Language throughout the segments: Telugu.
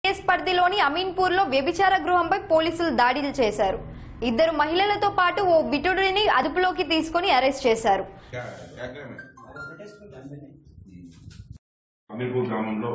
కేస్ పరిధిలోని అమీన్పూర్ లో వ్యభిచార గృహంపై పోలీసులు దాడులు చేశారు ఇద్దరు మహిళలతో పాటు ఓ బిటుడిని అదుపులోకి తీసుకుని అరెస్ట్ చేశారు అమీర్పూర్ గ్రామంలో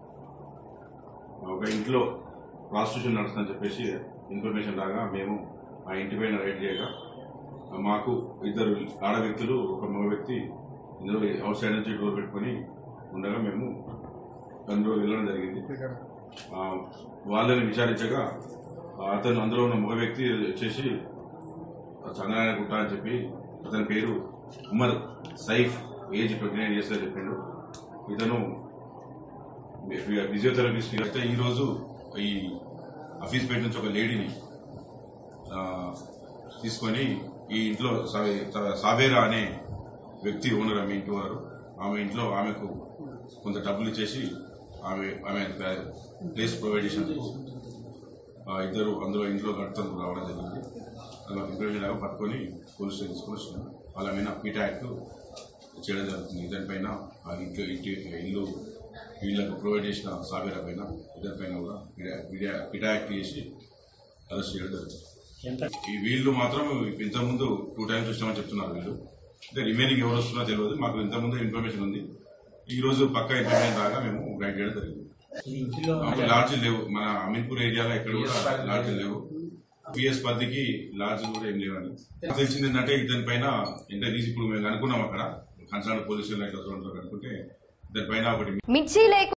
ఒక ఇంట్లో ప్రాస్టిట్యూషన్ నడుస్తుందని చెప్పేసి ఇన్ఫర్మేషన్ రాగా మేము ఆ ఇంటి పైన రైడ్ చేయగా మాకు ఇద్దరు ఆడ వ్యక్తులు ఒక మగ వ్యక్తి ఇందులో అవుట్ సైడ్ నుంచి డోర్ పెట్టుకొని ఉండగా మేము అందులో వెళ్ళడం జరిగింది ఆ, వాళ్ళని విచారించగా ఆ, అతను అందులో ఉన్న మగ వ్యక్తి వచ్చేసి చంద్రనారాయణ గుట్ట అని చెప్పి అతని పేరు Umar Saif age twenty nine years చెప్పిండు ఇతను ఫిజియోథెరపిస్ట్ అయితే ఈరోజు ఈ ఆఫీస్ పేట నుంచి ఒక లేడీని ఆ, తీసుకొని ఈ ఇంట్లో సా- సా- సావేరా అనే వ్యక్తి ఓనర్ ఆమె ఇంటి వారు ఆమె ఇంట్లో ఆమెకు కొంత డబ్బులు ఇచ్చేసి ఆమె ఆమె ప్లేస్ ప్రొవైడ్ చేసినందుకు ఆ ఇద్దరు అందులో ఇంట్లో గడుపుతందుకు రావడం జరిగింది అలా ఇన్ఫర్మేషన్ లాగా పట్టుకొని పోలీస్ స్టేషన్ తీసుకొని వచ్చినాం వాళ్ళ మీద పీటా యాక్ట్ చేయడం జరుగుతుంది దానిపైన ఆ ఇంట్లో ఇంటి ఇల్లు వీళ్ళకు ప్రొవైడ్ చేసిన సాగర పైన ఇద్దరి పైన కూడా పీటా- పీటా- పీటా యాక్ట్ చేసి అరెస్ట్ చేయడం జరుగుతుంది ఈ వీళ్ళు మాత్రం ఇంతకుముందు టూ టైమ్స్ వచ్చినామని చెప్తున్నారు వీళ్ళు అంటే రిమైనింగ్ ఎవరు వస్తున్నా తెలియదు మాకు ఇంతకుముందు ఇన్ఫర్మేషన్ ఉంది ఈ రోజు పక్క ఇన్ఫర్మేషన్ రాగా మేము రైడ్ చేయడం జరిగింది మాకు లాడ్జ్ లేవు మన అమీన్పూర్ ఏరియాలో ఎక్కడ కూడా లాడ్జ్ లేవు పిఎస్ పరిధికి లాడ్జ్ కూడా ఏం లేవని నాకు తెలిసింది ఏంటంటే ఇతని పైన ఇంటర్వ్యూస్ ఇప్పుడు మేము అనుకున్నాం అక్కడ కన్సర్న్ పోలీసులు ఇట్లా చూడండి అనుకుంటే ఇతని పైన ఒకటి మిర్చి లేకు